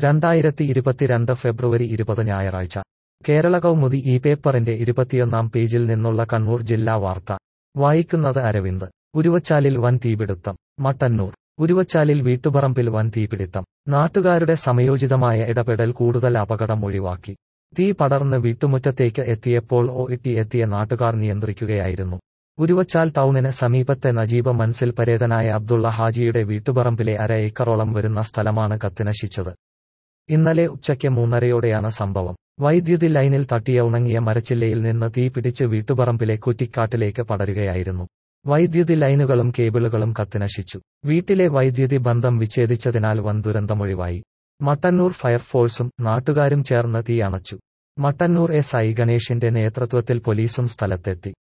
രണ്ടായിരത്തി ഇരുപത്തിരണ്ട് ഫെബ്രുവരി ഇരുപത് ഞായറാഴ്ച കേരള കൗമുദി ഈ പേപ്പറിന്റെ ഇരുപത്തിയൊന്നാം പേജിൽ നിന്നുള്ള കണ്ണൂർ ജില്ലാ വാർത്ത വായിക്കുന്നത് അരവിന്ദ് ഉരുവച്ചാലിൽ വൻ തീപിടുത്തം മട്ടന്നൂർ ഉരുവച്ചാലിൽ വീട്ടുപറമ്പിൽ വൻ തീപിടുത്തം നാട്ടുകാരുടെ സമയോചിതമായ ഇടപെടൽ കൂടുതൽ അപകടം ഒഴിവാക്കി തീ പടർന്ന് വീട്ടുമുറ്റത്തേക്ക് എത്തിയപ്പോൾ ഓ ഇട്ടി എത്തിയ നാട്ടുകാർ നിയന്ത്രിക്കുകയായിരുന്നു ഉരുവച്ചാൽ ടൗണിന് സമീപത്തെ നജീബ് മൻസിൽ പരേതനായ അബ്ദുള്ള ഹാജിയുടെ വീട്ടുപറമ്പിലെ അര ഏക്കറോളം വരുന്ന സ്ഥലമാണ് കത്തിനശിച്ചത് ഇന്നലെ ഉച്ചയ്ക്ക് മൂന്നരയോടെയാണ് സംഭവം വൈദ്യുതി ലൈനിൽ തട്ടിയ ഉണങ്ങിയ മരച്ചില്ലയിൽ നിന്ന് തീ പിടിച്ച് വീട്ടുപറമ്പിലെ കുറ്റിക്കാട്ടിലേക്ക് പടരുകയായിരുന്നു വൈദ്യുതി ലൈനുകളും കേബിളുകളും കത്തിനശിച്ചു വീട്ടിലെ വൈദ്യുതി ബന്ധം വിച്ഛേദിച്ചതിനാൽ വൻ ദുരന്തമൊഴിവായി മട്ടന്നൂർ ഫയർഫോഴ്സും നാട്ടുകാരും ചേർന്ന് തീ അണച്ചു മട്ടന്നൂർ എസ് ഐ ഗണേഷിന്റെ നേതൃത്വത്തിൽ പോലീസും സ്ഥലത്തെത്തി